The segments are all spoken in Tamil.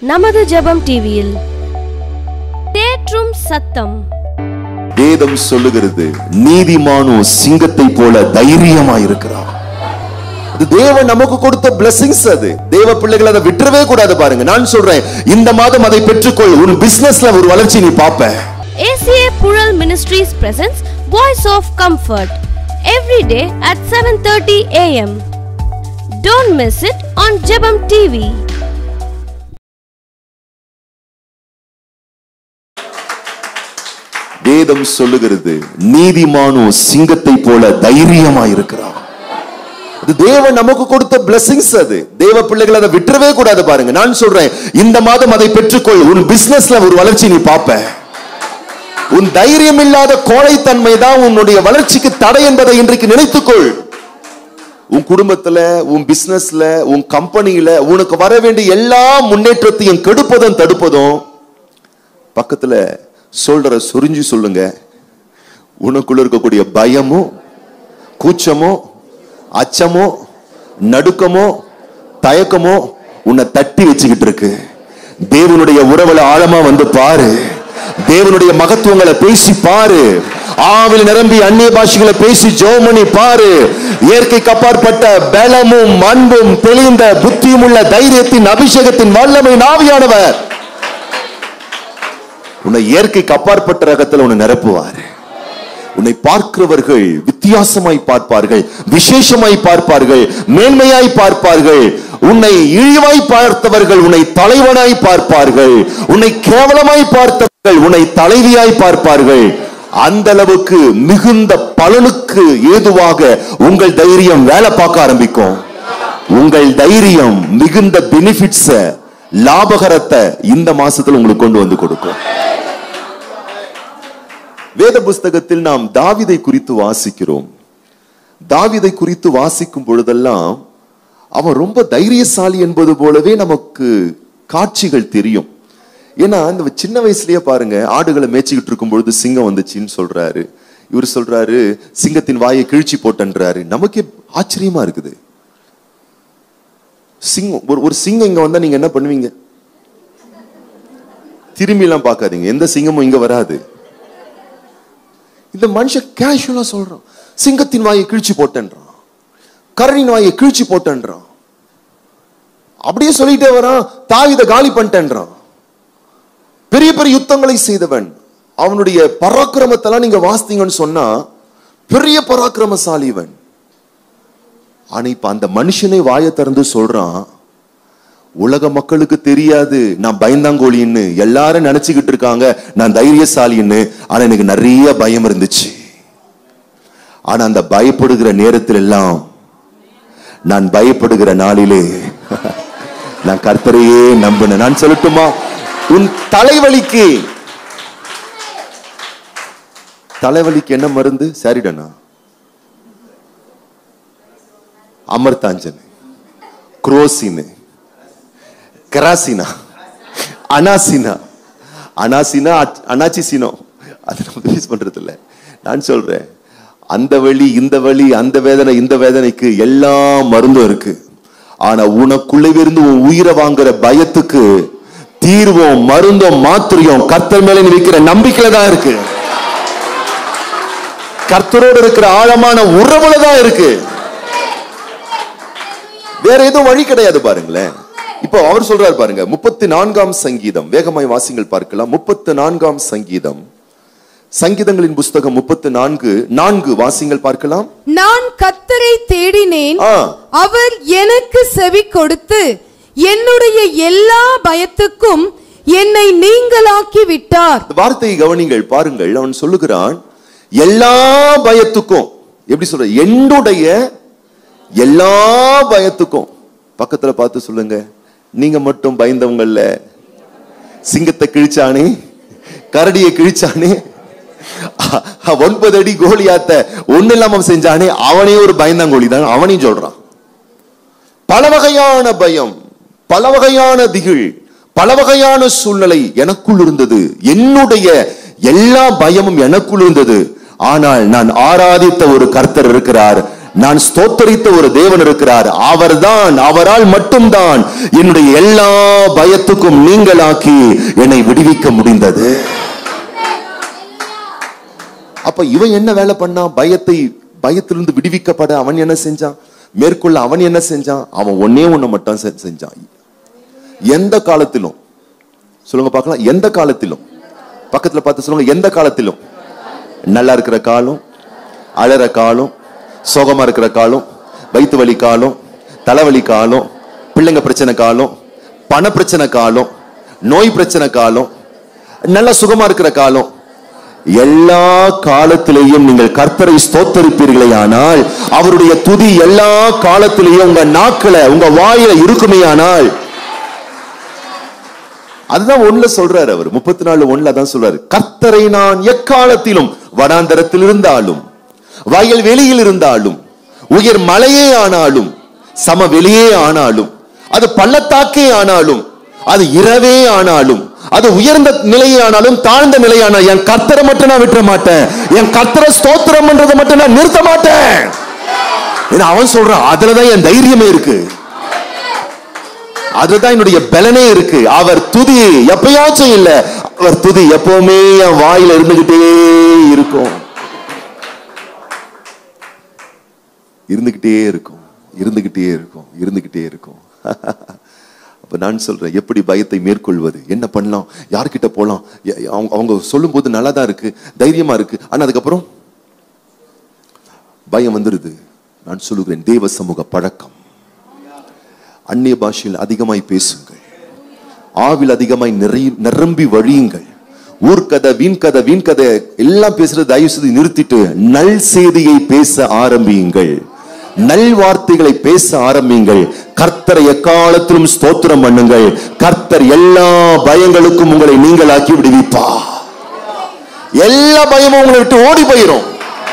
நமது ஜெபம் டிவியில் தேற்றும் சத்தம் வேதம் சொல்லுகிறது நீதிமானோ சிங்கத்தை போல தைரியமா இருக்கிறான் அது தேவன் நமக்கு கொடுத்த blessings அது தேவ பிள்ளைகள் அதை விட்டுறவே கூடாது பாருங்க நான் சொல்றேன் இந்த மாதம் அதை பெற்றுக்கொள் உன் பிசினஸ்ல ஒரு வளர்ச்சி நீ பாப்ப ACA Pural Ministries presents Voice of Comfort every day at 7:30 a.m. Don't miss it on Jebam TV. வேதம் சொல்லுகிறது நீதிமானோ சிங்கத்தை போல தைரியமா இருக்கிறான் அது தேவன் நமக்கு கொடுத்த blessings அது தேவ பிள்ளைகள் அதை விட்டுறவே கூடாது பாருங்க நான் சொல்றேன் இந்த மாதம் அதை பெற்றுக்கொள் உன் பிசினஸ்ல ஒரு வளர்ச்சி நீ பாப்ப உன் தைரியம் இல்லாத கோழைத்தன்மை தான் உன்னுடைய வளர்ச்சிக்கு தடை என்பதை இன்றைக்கு நினைத்துக்கொள் உன் குடும்பத்துல உன் பிசினஸ்ல உன் கம்பெனியில உனக்கு வர வேண்டிய எல்லா முன்னேற்றத்தையும் கெடுப்பதும் தடுப்பதும் பக்கத்துல சொல்ற சொரிஞ்சு சொல்லுங்க உனக்குள்ள இருக்கக்கூடிய பயமோ கூச்சமோ அச்சமோ நடுக்கமோ தயக்கமோ உன்னை தட்டி வச்சுக்கிட்டு இருக்கு தேவனுடைய உறவுல ஆழமா வந்து பாரு தேவனுடைய மகத்துவங்களை பேசி பாரு ஆவில் நிரம்பி அந்நிய பாஷைகளை பேசி ஜோமணி பாரு இயற்கைக்கு அப்பாற்பட்ட பலமும் அன்பும் தெளிந்த புத்தியும் உள்ள தைரியத்தின் அபிஷேகத்தின் வல்லமை நாவியானவர் உன்னை இயற்கைக்கு அப்பாற்பட்ட ரகத்தில் உன்னை நிரப்புவார் உன்னை பார்க்கிறவர்கள் வித்தியாசமாய் பார்ப்பார்கள் விசேஷமாய் பார்ப்பார்கள் மேன்மையாய் பார்ப்பார்கள் உன்னை இழிவாய் பார்த்தவர்கள் உன்னை தலைவனாய் பார்ப்பார்கள் உன்னை கேவலமாய் பார்த்தவர்கள் உன்னை தலைவியாய் பார்ப்பார்கள் அந்த அளவுக்கு மிகுந்த பலனுக்கு ஏதுவாக உங்கள் தைரியம் வேலை பார்க்க ஆரம்பிக்கும் உங்கள் தைரியம் மிகுந்த பெனிஃபிட்ஸ லாபகரத்தை இந்த மாசத்துல உங்களுக்கு கொண்டு வந்து கொடுக்கும் வேத புஸ்தகத்தில் நாம் தாவிதை குறித்து வாசிக்கிறோம் தாவிதை குறித்து வாசிக்கும் பொழுதெல்லாம் அவன் ரொம்ப தைரியசாலி என்பது போலவே நமக்கு காட்சிகள் தெரியும் ஏன்னா இந்த சின்ன வயசுலயே பாருங்க ஆடுகளை மேய்ச்சிக்கிட்டு இருக்கும் பொழுது சிங்கம் வந்துச்சுன்னு சொல்றாரு இவர் சொல்றாரு சிங்கத்தின் வாயை கிழிச்சி போட்டன்றாரு நமக்கே ஆச்சரியமா இருக்குது சிங்கம் ஒரு ஒரு சிங்கம் இங்க வந்தா நீங்க என்ன பண்ணுவீங்க திரும்பி எல்லாம் பார்க்காதீங்க எந்த சிங்கமும் இங்க வராது இந்த மனுஷன் கேஷுவலா சொல்றான் சிங்கத்தின் வாயை கிழிச்சு போட்டேன்றான் கரணின் வாயை கிழிச்சு போட்டேன்றான் அப்படியே சொல்லிட்டே வரான் தாவித காலி பண்ணிட்டேன்றான் பெரிய பெரிய யுத்தங்களை செய்தவன் அவனுடைய பராக்கிரமத்தெல்லாம் நீங்க வாசித்தீங்கன்னு சொன்னா பெரிய பராக்கிரமசாலி இவன் ஆனா இப்ப அந்த மனுஷனை வாயை திறந்து சொல்றான் உலக மக்களுக்கு தெரியாது நான் பயந்தாங்கோழின்னு எல்லாரும் நினைச்சுக்கிட்டு இருக்காங்க நான் தைரியசாலின்னு ஆனா எனக்கு நிறைய பயம் இருந்துச்சு ஆனா அந்த பயப்படுகிற நேரத்தில் எல்லாம் நான் பயப்படுகிற நாளிலே நான் கர்த்தரையே நம்பினேன் நான் சொல்லட்டுமா உன் தலைவலிக்கு தலைவலிக்கு என்ன மருந்து சரிடனா அமர்தாஞ்சன் குரோசின்னு கராசினா அனாசினா அனாசினா அனாச்சிசினோ அதை நம்ம யூஸ் பண்றது இல்ல நான் சொல்றேன் அந்த வழி இந்த வழி அந்த வேதனை இந்த வேதனைக்கு எல்லா மருந்தும் இருக்கு ஆனா உனக்குள்ளே இருந்து உன் உயிரை வாங்குற பயத்துக்கு தீர்வும் மருந்தும் மாத்திரையும் கர்த்தர் மேல நீ வைக்கிற நம்பிக்கையில தான் இருக்கு கர்த்தரோடு இருக்கிற ஆழமான உறவுல தான் இருக்கு வேற எதுவும் வழி கிடையாது பாருங்களேன் இப்போ அவர் சொல்றாரு பாருங்க முப்பத்தி நான்காம் சங்கீதம் வேகமாய் வாசிங்கள் பார்க்கலாம் முப்பத்து நான்காம் சங்கீதம் சங்கீதங்களின் புஸ்தகம் முப்பத்து நான்கு நான்கு வாசிங்கள் பார்க்கலாம் நான் கத்தரை தேடினேன் ஆ. அவர் எனக்கு செவி கொடுத்து என்னுடைய எல்லா பயத்துக்கும் என்னை நீங்களாக்கி விட்டார் இந்த வார்த்தையை கவனிங்கள் பாருங்கள் அவன் சொல்லுகிறான் எல்லா பயத்துக்கும் எப்படி சொல்ற என்னுடைய எல்லா பயத்துக்கும் பக்கத்துல பார்த்து சொல்லுங்க நீங்க மட்டும் பயந்தவங்கல்ல சிங்கத்தை கிழிச்சானே கரடியை கிழிச்சானே அ- அ- ஒன்பது அடி கோலியாத்த ஒண்ணு இல்லாம செஞ்சானே அவனே ஒரு பயந்தாங்கோலி தான் அவனையும் சொல்றான் பல வகையான பயம் பல வகையான திகில் பல வகையான சூழ்நிலை எனக்குள் இருந்தது என்னுடைய எல்லா பயமும் எனக்குள் இருந்தது ஆனால் நான் ஆராதித்த ஒரு கர்த்தர் இருக்கிறார் நான் ஸ்தோத்தரித்த ஒரு தேவன் இருக்கிறார் அவர்தான் அவரால் மட்டும்தான் என்னுடைய எல்லா பயத்துக்கும் நீங்களாக்கி என்னை விடுவிக்க முடிந்தது அப்ப இவன் என்ன வேலை பண்ணான் பயத்தை பயத்திலிருந்து விடுவிக்கப்பட அவன் என்ன செஞ்சான் மேற்கொள்ள அவன் என்ன செஞ்சான் அவன் ஒன்னே ஒண்ணு மட்டும் செ- செஞ்சான் எந்த காலத்திலும் சொல்லுங்க பார்க்கலாம் எந்த காலத்திலும் பக்கத்துல பார்த்து சொல்லுங்க எந்த காலத்திலும் நல்லா இருக்கிற காலம் அழற காலம் சோகமா இருக்கிற காலம் வயிற்று வலி காலம் தலைவலி காலம் பிள்ளைங்க பிரச்சனை காலம் பண பிரச்சனை காலம் நோய் பிரச்சனை காலம் நல்ல சுகமா இருக்கிற காலம் எல்லா காலத்திலேயும் நீங்கள் கர்த்தரை ஸ்தோத்தரிப்பீர்களே ஆனால் அவருடைய துதி எல்லா காலத்திலேயும் உங்க நாக்கில உங்க வாயில இருக்குமே ஆனால் அதுதான் ஒண்ணுல சொல்றாரு அவர் முப்பத்தி நாலு ஒண்ணுல தான் சொல்றாரு கர்த்தரை நான் எக்காலத்திலும் வனாந்தரத்தில் இருந்தாலும் வயல் வெளியில் இருந்தாலும் உயர் மலையே ஆனாலும் சமவெளியே ஆனாலும் அது பள்ளத்தாக்கே ஆனாலும் அது இரவே ஆனாலும் அது உயர்ந்த நிலையே ஆனாலும் தாழ்ந்த நிலையான என் கர்த்தரை மட்டும் நான் விட்டுற மாட்டேன் என் கர்த்தரை ஸ்தோத்திரம் பண்றதை மட்டும் நான் நிறுத்த மாட்டேன் ஏன்னா அவன் சொல்றான் அதுலதான் என் தைரியமே இருக்கு அதுதான் என்னுடைய பலனே இருக்கு அவர் துதி எப்பயாச்சும் இல்ல அவர் துதி எப்பவுமே என் வாயில இருந்துகிட்டே இருக்கும் இருந்துகிட்டே இருக்கும் இருந்துகிட்டே இருக்கும் இருந்துகிட்டே இருக்கும் அப்ப நான் சொல்றேன் எப்படி பயத்தை மேற்கொள்வது என்ன பண்ணலாம் யார்கிட்ட போலாம் எ- அவங்க அவங்க சொல்லும்போது நல்லா தான் இருக்கு தைரியமா இருக்கு ஆனா அதுக்கப்புறம் பயம் வந்துருது நான் சொல்லுகிறேன் தேவ சமூக பழக்கம் அந்நிய பாஷையில் அதிகமாய் பேசுங்கள் ஆவில் அதிகமாய் நிறை நிரம்பி வழியுங்கள் ஊர்க்கதை வீண்கதை வீண்கதை எல்லாம் பேசுறது தயவு செய்து நிறுத்திட்டு நல் செய்தியை பேச ஆரம்பியுங்கள் நல் வார்த்தைகளை பேச ஆரம்பியுங்கள் கர்த்தரை எக்காலத்திலும் ஸ்தோத்திரம் பண்ணுங்கள் கர்த்தர் எல்லா பயங்களுக்கும் உங்களை நீங்களாக்கி விடுவிப்பா எல்லா பயமும் உங்களை விட்டு ஓடி போயிரும்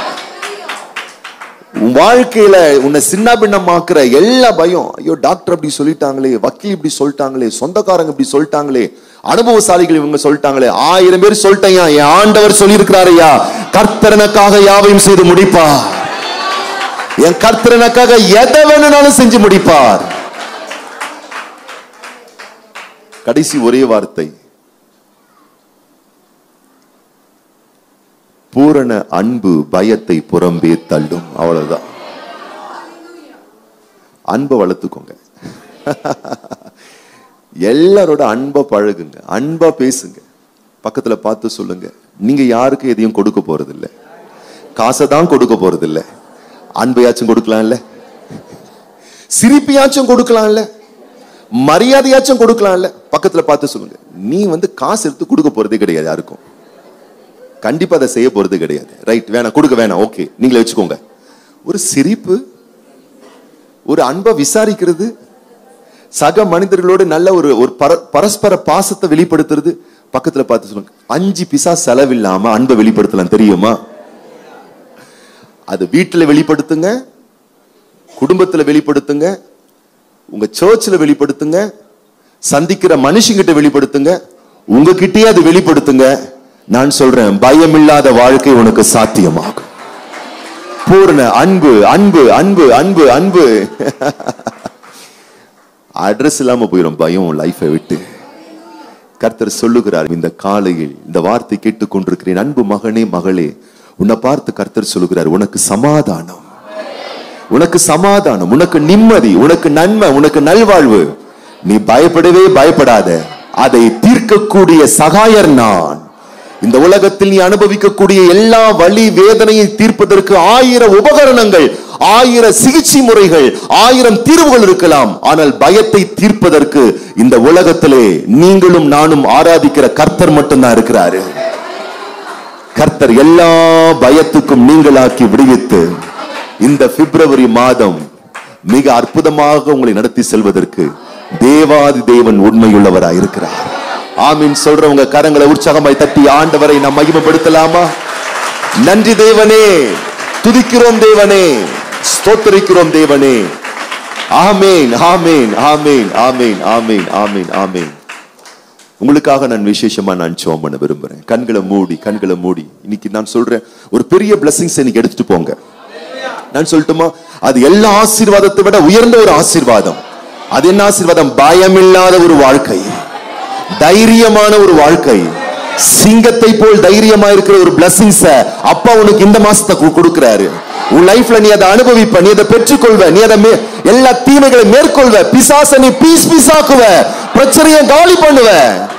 உன் வாழ்க்கையில உன்னை சின்ன பின்னமாக்குற எல்லா பயம் ஐயோ டாக்டர் அப்படி சொல்லிட்டாங்களே வக்கீல் இப்படி சொல்லிட்டாங்களே சொந்தக்காரங்க இப்படி சொல்லிட்டாங்களே அனுபவசாலிகள் இவங்க சொல்லிட்டாங்களே ஆயிரம் பேர் சொல்லிட்டேன் என் ஆண்டவர் சொல்லியிருக்கிறாரையா கர்த்தரனுக்காக யாவையும் செய்து முடிப்பார் என் கர்த்தரனுக்காக எதை வேணும்னாலும் செஞ்சு முடிப்பார் கடைசி ஒரே வார்த்தை பூரண அன்பு பயத்தை புறம்பே தள்ளும் அவ்வளவுதான் அன்பை வளர்த்துக்கோங்க எல்லாரோட அன்பை பழகுங்க அன்பா பேசுங்க பக்கத்துல பார்த்து சொல்லுங்க நீங்க யாருக்கு எதையும் கொடுக்க போறது இல்ல காசை தான் கொடுக்க போறது இல்ல அன்பையாச்சும் கொடுக்கலாம்ல சிரிப்பையாச்சும் கொடுக்கலாம்ல மரியாதையாச்சும் கொடுக்கலாம்ல பக்கத்துல பார்த்து சொல்லுங்க நீ வந்து காசு எடுத்து கொடுக்க போறதே கிடையாது யாருக்கும் கண்டிப்பா அதை செய்ய போறது கிடையாது ரைட் வேணாம் கொடுக்க வேணாம் ஓகே நீங்களே வச்சுக்கோங்க ஒரு சிரிப்பு ஒரு அன்பை விசாரிக்கிறது சக மனிதர்களோடு நல்ல ஒரு ஒரு பர- பரஸ்பர பாசத்தை வெளிப்படுத்துறது பக்கத்துல பார்த்து சொல்லுங்க அஞ்சு பிசா செலவில்லாம அன்பை வெளிப்படுத்தலாம் தெரியுமா அது வீட்டுல வெளிப்படுத்துங்க குடும்பத்துல வெளிப்படுத்துங்க உங்க சர்ச்சில் வெளிப்படுத்துங்க சந்திக்கிற மனுஷங்கிட்ட வெளிப்படுத்துங்க உங்ககிட்டயே அது வெளிப்படுத்துங்க நான் சொல்றேன் பயமில்லாத வாழ்க்கை உனக்கு சாத்தியமாகும் பூரண அன்பு அன்பு அன்பு அன்பு அன்பு அட்ரஸ் இல்லாம போயிடும் பயம் லைஃபை விட்டு கர்த்தர் சொல்லுகிறார் இந்த காலையில் இந்த வார்த்தை கேட்டுக்கொண்டிருக்கிறேன் அன்பு மகனே மகளே உன்னை பார்த்து கர்த்தர் சொல்லுகிறார் உனக்கு சமாதானம் உனக்கு சமாதானம் உனக்கு நிம்மதி உனக்கு நன்மை உனக்கு நல்வாழ்வு நீ பயப்படவே பயப்படாத அதை தீர்க்கக்கூடிய சகாயர் நான் இந்த உலகத்தில் நீ அனுபவிக்கக்கூடிய எல்லா வலி வேதனையை தீர்ப்பதற்கு ஆயிரம் உபகரணங்கள் ஆயிரம் சிகிச்சை முறைகள் ஆயிரம் தீர்வுகள் இருக்கலாம் ஆனால் பயத்தை தீர்ப்பதற்கு இந்த உலகத்திலே நீங்களும் நானும் ஆராதிக்கிற கர்த்தர் மட்டும்தான் இருக்கிறாரு கர்த்தர் எல்லா பயத்துக்கும் நீங்களாக்கி விடுவித்து இந்த பிப்ரவரி மாதம் மிக அற்புதமாக உங்களை நடத்தி செல்வதற்கு தேவாதி தேவன் உண்மையுள்ளவராய் இருக்கிறார் ஆமீன் சொல்றவங்க கரங்களை உற்சாகமாய் தட்டி ஆண்டவரை நாம் மகிமைப்படுத்தலாமா நன்றி தேவனே துதிக்கிறோம் தேவனே ஸ்தோத்தரிக்கிறோம் தேவனே ஆமேன் ஆமேன் ஆமேன் ஆமேன் ஆமேன் ஆமேன் ஆமேன் உங்களுக்காக நான் விசேஷமா நான் ஜெபம் பண்ண விரும்புறேன் கண்களை மூடி கண்களை மூடி இன்னைக்கு நான் சொல்றேன் ஒரு பெரிய பிளஸிங்ஸ் இன்னைக்கு எடுத்துட்டு போங்க நான் சொல்லட்டுமா அது எல்லா ஆசீர்வாதத்தை விட உயர்ந்த ஒரு ஆசீர்வாதம் அது என்ன ஆசீர்வாதம் பயமில்லாத ஒரு வாழ்க்கை தைரியமான ஒரு வாழ்க்கை சிங்கத்தை போல் தைரியமா இருக்கிற ஒரு பிளஸிங்ஸ அப்பா உனக்கு இந்த மாசத்தை கு- கொடுக்கிறாரு உன் லைஃப்ல நீ அதை அனுபவிப்ப நீ அதை பெற்றுக்கொள்வ நீ அதை மே- எல்லா தீமைகளை மேற்கொள்வ பிசாச நீ பீஸ் பீஸாக்குவ பிரச்சனையை காலி பண்ணுவ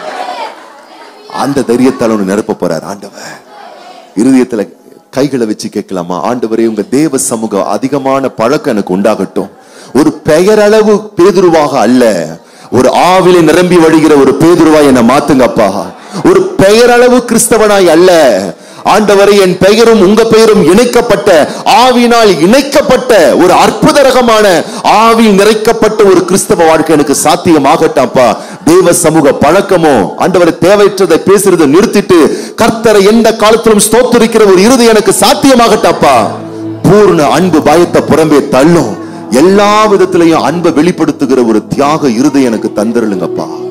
அந்த தைரியத்தால் உன்னை நிரப்ப போறார் ஆண்டவர் இருதயத்துல கைகளை வச்சு கேட்கலாமா ஆண்டவரே உங்க தேவ சமூகம் அதிகமான பழக்கம் எனக்கு உண்டாகட்டும் ஒரு பெயரளவு பேதுருவாக அல்ல ஒரு ஆவிலை நிரம்பி வழிகிற ஒரு பேதுருவா என்னை மாத்துங்கப்பா ஒரு பெயரளவு கிறிஸ்தவனாய் அல்ல ஆண்டவரை என் பெயரும் உங்க பெயரும் இணைக்கப்பட்ட ஆவினால் இணைக்கப்பட்ட ஒரு அற்புதரகமான ஆவியில் நிறைக்கப்பட்ட ஒரு கிறிஸ்தவ வாழ்க்கை எனக்கு சாத்தியமாகட்டாப்பா தேவ சமூக பழக்கமோ ஆண்டவரை தேவையற்றதை பேசுறதை நிறுத்திட்டு கர்த்தரை எந்த காலத்திலும் ஸ்தோத்தரிக்கிற ஒரு இறுதி எனக்கு சாத்தியமாகட்டாப்பா பூர்ண அன்பு பயத்தை புறம்பே தள்ளும் எல்லா விதத்திலையும் அன்பை வெளிப்படுத்துகிற ஒரு தியாக இருதை எனக்கு தந்திரலுங்கப்பா